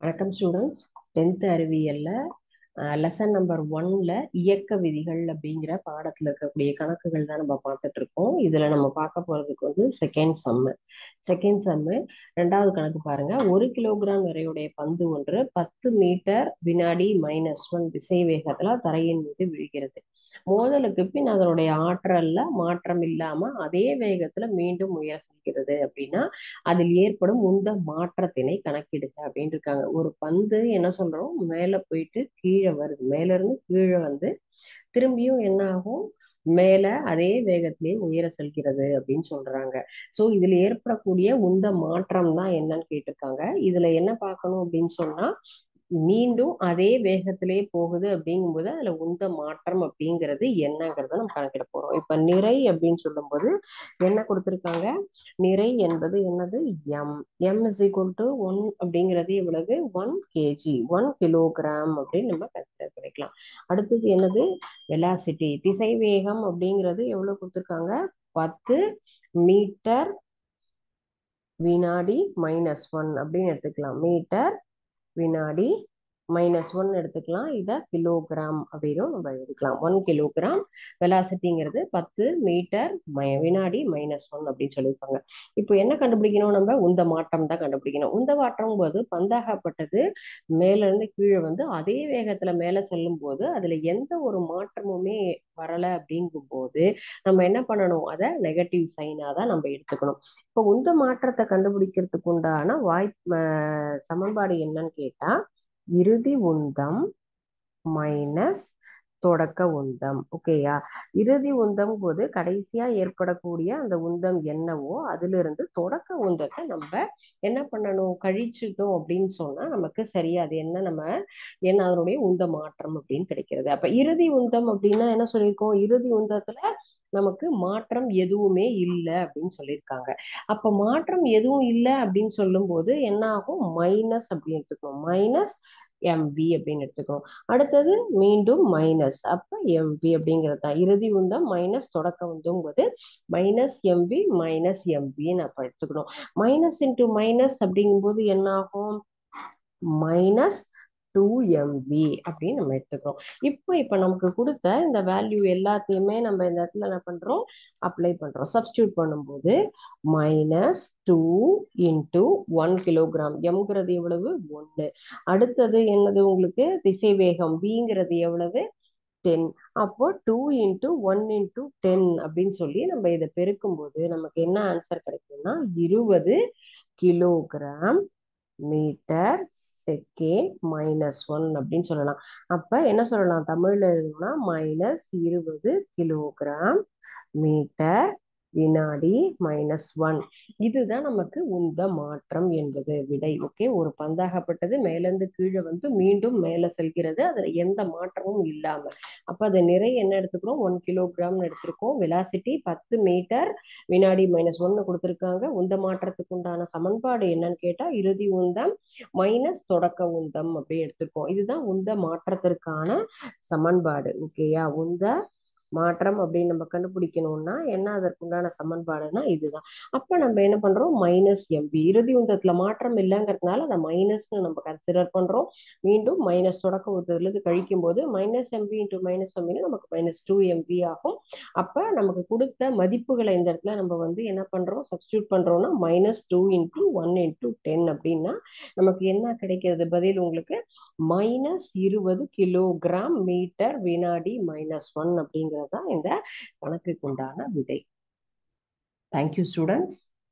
வணக்கம் students tenth அறிவியல்ல lesson number ஒன்ல இயக்க விதிகள் அப்படிங்கிற பாடத்துல இருக்கக்கூடிய கணக்குகள் தான் நம்ம பார்த்துட்டு இருக்கோம் இதுல நம்ம பார்க்க போறதுக்கு வந்து செகண்ட் சம்மு செகண்ட் சம்மு ரெண்டாவது கணக்கு பாருங்க ஒரு கிலோகிராம் நிறையுடைய பந்து ஒன்று பத்து மீட்டர் வினாடி மைனஸ் ஒன் திசை வேகத்துல தரையின் மீது விழுகிறது மோதலுக்கு பின் அதனுடைய ஆற்றல்ல மாற்றம் இல்லாம அதே வேகத்துல மீண்டும் உயர செல்கிறது அப்படின்னா அதில் ஏற்படும் உந்த மாற்றத்தினை கணக்கிடுங்க அப்படின்னு இருக்காங்க ஒரு பந்து என்ன சொல்றோம் மேல போயிட்டு கீழே வருது மேல இருந்து கீழே வந்து திரும்பியும் என்ன ஆகும் மேல அதே வேகத்திலேயே உயர செல்கிறது அப்படின்னு சொல்றாங்க சோ இதுல ஏற்படக்கூடிய உந்த மாற்றம் தான் என்னன்னு கேட்டிருக்காங்க இதுல என்ன பார்க்கணும் அப்படின்னு சொன்னா மீண்டும் அதே வேகத்திலே போகுது அப்படிங்கும்போது அதுல உந்த மாற்றம் அப்படிங்கிறது என்னங்கிறத நம்ம கணக்கிட போறோம் இப்ப நிறை அப்படின்னு சொல்லும்போது என்ன கொடுத்திருக்காங்க நிறை என்பது என்னது M M is equal to one அப்படிங்கிறது எவ்வளவு ஒன் கேஜி ஒன் கிலோகிராம் அப்படின்னு நம்ம கன்சிடர் பண்ணிக்கலாம் அடுத்தது என்னது வெலாசிட்டி திசை வேகம் அப்படிங்கிறது எவ்வளவு கொடுத்திருக்காங்க பத்து மீட்டர் வினாடி மைனஸ் ஒன் அப்படின்னு எடுத்துக்கலாம் மீட்டர் வினாடி மைனஸ் ஒன் எடுத்துக்கலாம் இதை கிலோகிராம் அப்படின்னு நம்ம எடுக்கலாம் ஒன் கிலோகிராம் வெலாசிட்டிங்கிறது பத்து மீட்டர் வினாடி மைனஸ் ஒன் அப்படின்னு சொல்லியிருப்பாங்க இப்போ என்ன கண்டுபிடிக்கணும் நம்ம உந்த மாற்றம் தான் கண்டுபிடிக்கணும் உந்த மாற்றம் போது பந்தாகப்பட்டது மேல இருந்து கீழே வந்து அதே வேகத்துல மேல செல்லும் போது அதுல எந்த ஒரு மாற்றமுமே வரல அப்படிங்கும் போது நம்ம என்ன பண்ணணும் அதை நெகட்டிவ் சைனா தான் நம்ம எடுத்துக்கணும் இப்போ உந்த மாற்றத்தை கண்டுபிடிக்கிறதுக்கு உண்டான வாய்ப்பு சமன்பாடு என்னன்னு கேட்டா இறுதி உந்தம் மைனஸ் தொடக்க உந்தம் ஓகேயா இறுதி உந்தம் போது கடைசியா ஏற்படக்கூடிய அந்த உந்தம் என்னவோ அதுல இருந்து தொடக்க உந்தத்தை நம்ம என்ன பண்ணணும் கழிச்சுட்டோம் அப்படின்னு சொன்னா நமக்கு சரியா அது என்ன நம்ம என்ன அதனுடைய உந்த மாற்றம் அப்படின்னு கிடைக்கிறது அப்ப இறுதி உந்தம் அப்படின்னா என்ன சொல்லியிருக்கோம் இறுதி உந்தத்துல நமக்கு மாற்றம் எதுவுமே இல்லை அப்படின்னு சொல்லியிருக்காங்க அப்ப மாற்றம் எதுவும் இல்லை அப்படின்னு சொல்லும் போது என்ன ஆகும் மைனஸ் அப்படின்னு எடுத்துக்கணும் மைனஸ் எம்பி அப்படின்னு எடுத்துக்கணும் அடுத்தது மீண்டும் மைனஸ் அப்ப எம்பி அப்படிங்கிறது தான் இறுதி உந்தம் மைனஸ் தொடக்க உந்தம் போது மைனஸ் எம்பி மைனஸ் எம்பின்னு அப்ப எடுத்துக்கணும் மைனஸ் இன்டூ மைனஸ் அப்படிங்கும்போது என்ன ஆகும் மைனஸ் டூ எம்பி அப்படின்னு நம்ம எடுத்துக்கிறோம் இப்போ இப்போ நமக்கு கொடுத்த இந்த வேல்யூ எல்லாத்தையுமே நம்ம இந்த இடத்துல என்ன பண்றோம் அப்ளை பண்றோம் சப்ஸ்டியூட் பண்ணும்போது minus two into one kilogram எம்ங்கிறது எவ்வளவு ஒன்று அடுத்தது என்னது உங்களுக்கு திசை வேகம் பிங்கிறது எவ்வளவு டென் அப்போ two into one into ten அப்படின்னு சொல்லி நம்ம இதை பெருக்கும்போது நமக்கு என்ன ஆன்சர் கிடைக்கும்னா இருபது kilogram metre second minus one அப்படின்னு சொல்லலாம் அப்ப என்ன சொல்லலாம் தமிழ்ல எழுதணும்னா மைனஸ் இருபது கிலோகிராம் மீட்டர் வினாடி மைனஸ் ஒன் இதுதான் நமக்கு உந்த மாற்றம் என்பது விடை ஓகே ஒரு பந்தாகப்பட்டது மேலேருந்து கீழே வந்து மீண்டும் மேலே செல்கிறது அதுல எந்த மாற்றமும் இல்லாம அப்ப அது நிறை என்ன எடுத்துக்கிறோம் ஒன் கிலோகிராம்னு எடுத்திருக்கோம் வெலாசிட்டி பத்து மீட்டர் வினாடி மைனஸ் ஒன்னு கொடுத்துருக்காங்க உந்த மாற்றத்துக்கு உண்டான சமன்பாடு என்னன்னு கேட்டா இறுதி உந்தம் மைனஸ் தொடக்க உந்தம் அப்படி எடுத்திருக்கோம் இதுதான் உந்த மாற்றத்திற்கான சமன்பாடு ஓகேயா உந்த மாற்றம் அப்படின்னு நம்ம கண்டுபிடிக்கணும்னா என்ன அதற்குண்டான சமன்பாடுனா இதுதான் அப்ப நம்ம என்ன பண்றோம் மைனஸ் எம்பி இறுதி உந்தத்துல மாற்றம் இல்லைங்கிறதுனால அதை மைனஸ்னு நம்ம கன்சிடர் பண்றோம் மீண்டும் மைனஸ் தொடக்க உந்தத்துல இருந்து கழிக்கும் போது மைனஸ் எம்பி இன்டூ மைனஸ் எம்பின்னு நமக்கு மைனஸ் டூ எம்பி ஆகும் அப்ப நமக்கு கொடுத்த மதிப்புகளை இந்த இடத்துல நம்ம வந்து என்ன பண்றோம் சப்ஸ்டியூட் பண்றோம்னா minus two into one into ten அப்படின்னா நமக்கு என்ன கிடைக்கிறது பதில் உங்களுக்கு மைனஸ் இருபது கிலோகிராம் மீட்டர் வினாடி மைனஸ் ஒன் அப்படிங்கிறது தான் இந்த கணக்குக்கு உண்டான விடை தேங்க்யூ ஸ்டூடெண்ட்ஸ்